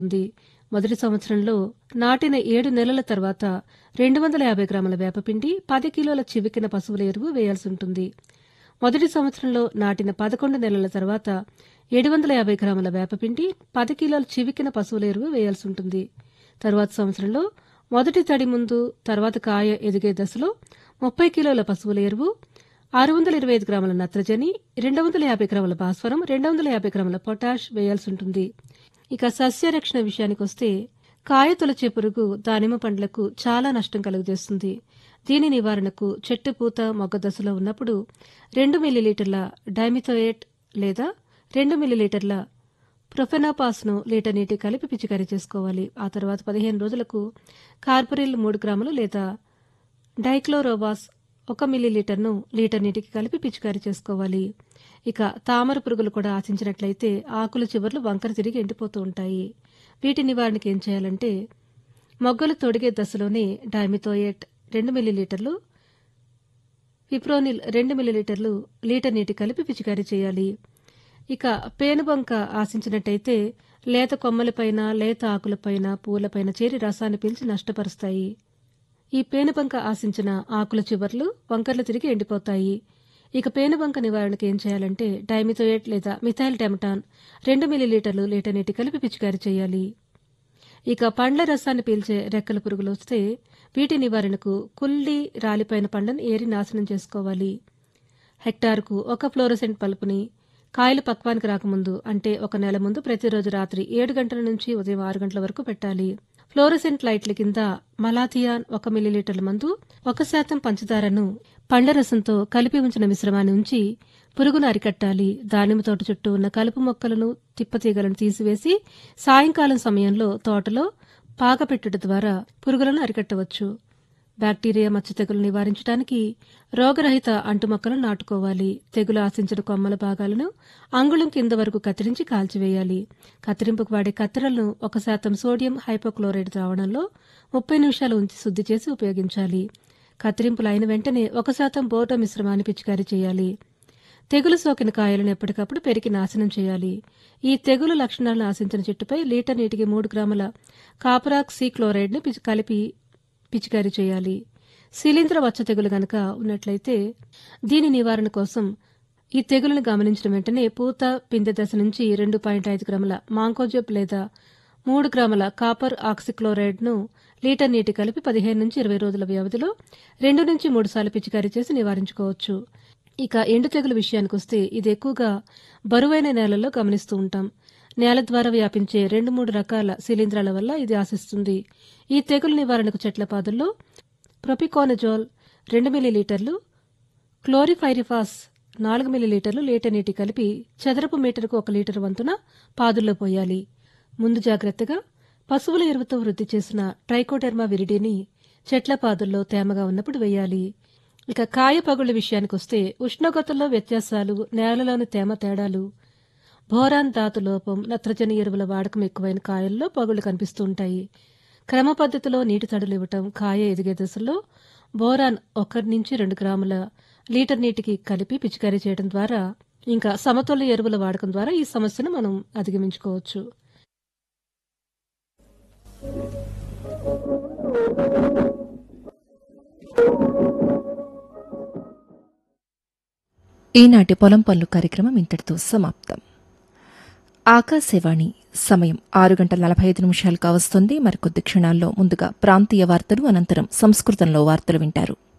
ఉంది మొదటి సంవత్సరంలో నాటిన ఏడు నెలల తర్వాత రెండు వందల యాభై గ్రాముల వేపపిండి పది కిలోల చివికిన పశువుల ఎరువు వేయాల్సి ఉంటుంది మొదటి సంవత్సరంలో నాటిన పదకొండు నెలల తర్వాత ఏడు వందల యాభై గ్రాముల వేపపిండి పది కిలోల చివికిన పశువుల ఎరువు వేయాల్సి ఉంటుంది తరువాత సంవత్సరంలో మొదటి తడి ముందు తర్వాత కాయ ఎదిగే దశలో ముప్పై కిలోల పశువుల ఎరువు ఆరు వందల ఇరవై ఐదు గ్రాముల నత్రజని రెండు వందల యాభై గ్రాముల భాస్వరం రెండు వందల యాభై గ్రాముల పొటాష్ వేయాల్సి ఉంటుంది ఇక సస్యరక్షణ విషయానికి వస్తే కాయ తొలచే పురుగు దానిమ్మ పండ్లకు చాలా నష్టం కలుగజేస్తుంది దీని నివారణకు చెట్టు పూత మొగ్గ దశలో ఉన్నప్పుడు రెండు మిల్లీలీటర్ల డైమిథోయేట్ లేదా రెండు మిల్లీలీటర్ల ప్రొఫెనాపాస్ను లీటర్ నీటి కలిపి పిచికారీ చేసుకోవాలి ఆ తర్వాత పదిహేను రోజులకు కార్పొరిల్ మూడు గ్రాములు లేదా డైక్లోరోబాస్ ఒక మిల్లీలీటర్ను లీటర్ నీటికి కలిపి పిచికారీ చేసుకోవాలి ఇక తామర పురుగులు కూడా ఆశించినట్లయితే ఆకుల చివర్లు వంకర తిరిగి ఎండిపోతూ ఉంటాయి వీటి నివారణకి ఏం చేయాలంటే మొగ్గలు తొడిగే దశలోనే డైమిథోయేట్ రెండు మిల్లీలీటర్లు విప్రోనిల్ రెండు మిల్లీలీటర్లు లీటర్ నీటి కలిపి పిచికారీ చేయాలి ఇక పేనుబంక ఆశించినట్టయితే లేత కొమ్మలపైన లేత ఆకులపైన పూలపైన చేరి రసాన్ని పీల్చి నష్టపరుస్తాయి ఈ పేనుబంక ఆశించిన ఆకుల చివర్లు వంకర్లు తిరిగి ఎండిపోతాయి ఇక పేనుబంక నివారణకు ఏం చేయాలంటే డైమిథోయేట్ లేదా మిథైల్ టెమటాన్ రెండు మిల్లీలీటర్లు లీటర్ నీటి కలిపి పిచికారీ చేయాలి ఇక పండ్ల రసాన్ని పీల్చే రెక్కల పురుగులు వస్తే వీటి నివారణకు కుల్లి రాలిపోయిన పండ్లను ఏరి నాశనం చేసుకోవాలి హెక్టార్కు ఒక ఫ్లోరోసెంట్ పలుపుని కాయలు పక్వానికి రాకముందు అంటే ఒక నెల ముందు ప్రతిరోజు రాత్రి ఏడు గంటల నుంచి ఉదయం ఆరు గంటల వరకు పెట్టాలి ఫ్లోరోసెంట్ లైట్ల కింద మలాథియాన్ ఒక మిల్లీలీటర్ల మందు ఒక శాతం పంచదారను పండ్ల రసంతో కలిపి ఉంచిన మిశ్రమాన్ని ఉంచి పురుగును అరికట్టాలి దానిమ్మ తోట చుట్టూ ఉన్న కలుపు మొక్కలను తిప్పతీగలను తీసివేసి సాయంకాలం సమయంలో తోటలో పాగపెట్టుట ద్వారా పురుగులను అరికట్టవచ్చు బ్యాక్టీరియా మచ్చ తెగులు నివారించడానికి రోగరహిత అంటు మొక్కలు నాటుకోవాలి తెగులు ఆశించిన కొమ్మల భాగాలను అంగుళం కింద వరకు కత్తిరించి కాల్చివేయాలి కత్తిరింపుకు వాడే కత్తెరలను ఒక శాతం సోడియం హైపోక్లోరైడ్ ద్రావణంలో ముప్పై నిమిషాలు ఉంచి శుద్ధి చేసి ఉపయోగించాలి కత్తిరింపులు అయిన వెంటనే ఒక శాతం బోర్డో మిశ్రమాన్ని పిచికారీ చేయాలి తెగులు సోకిన కాయలను ఎప్పటికప్పుడు పెరికి నాశనం చేయాలి ఈ తెగులు లక్షణాలను ఆశించిన చెట్టుపై లీటర్ నీటికి మూడు గ్రాముల కాపరాక్సీ క్లోరైడ్ను పిచి- కలిపి పిచికారీ చేయాలి శిలీంద్ర వచ్చ తెగులు గనక ఉన్నట్లయితే దీని నివారణ కోసం ఈ తెగులను గమనించిన వెంటనే పూత పిందె దశ నుంచి రెండు పాయింట్ ఐదు గ్రాముల మాంకోజెబ్ లేదా మూడు గ్రాముల కాపర్ ఆక్సిక్లోరైడ్ను లీటర్ నీటి కలిపి పదిహేను నుంచి ఇరవై రోజుల వ్యవధిలో రెండు నుంచి మూడు సార్లు పిచికారీ చేసి నివారించుకోవచ్చు ఇక ఎండు తెగులు విషయానికి వస్తే ఇది ఎక్కువగా బరువైన నేలల్లో గమనిస్తూ ఉంటాం నేల ద్వారా వ్యాపించే రెండు మూడు రకాల శిలీంధ్రాల వల్ల ఇది ఆశిస్తుంది ఈ తెగులు నివారణకు చెట్ల పాదుల్లో ప్రొపికోనజోల్ రెండు మిల్లీలీటర్లు క్లోరిఫైరిఫాస్ నాలుగు మిల్లీలీటర్లు లీటర్ నీటి కలిపి చదరపు మీటరుకు ఒక లీటర్ వంతున పాదుల్లో పోయాలి ముందు జాగ్రత్తగా పశువుల ఎరువుతో వృద్ధి చేసిన ట్రైకోడెర్మా విరిడిని చెట్ల పాదుల్లో తేమగా ఉన్నప్పుడు వేయాలి ఇక కాయ పగుళ్ల విషయానికి వస్తే ఉష్ణోగ్రతల్లో వ్యత్యాసాలు నేలలోని తేమ తేడాలు బోరాన్ ధాతు లోపం నత్రజని ఎరువుల వాడకం ఎక్కువైన కాయల్లో పగుళ్లు కనిపిస్తూ ఉంటాయి క్రమ పద్ధతిలో నీటి తడులు ఇవ్వటం కాయ ఎదిగే దశలో బోరాన్ ఒకటి నుంచి రెండు గ్రాముల లీటర్ నీటికి కలిపి పిచికారీ చేయడం ద్వారా ఇంకా సమతుల్య ఎరువుల వాడకం ద్వారా ఈ సమస్యను మనం అధిగమించుకోవచ్చు ఈనాటి పొలం పనులు కార్యక్రమం ఇంతటితో సమాప్తం ఆకాశవాణి సమయం ఆరు గంటల నలభై ఐదు నిమిషాలు కావస్తుంది మరికొద్ది క్షణాల్లో ముందుగా ప్రాంతీయ వార్తలు అనంతరం సంస్కృతంలో వార్తలు వింటారు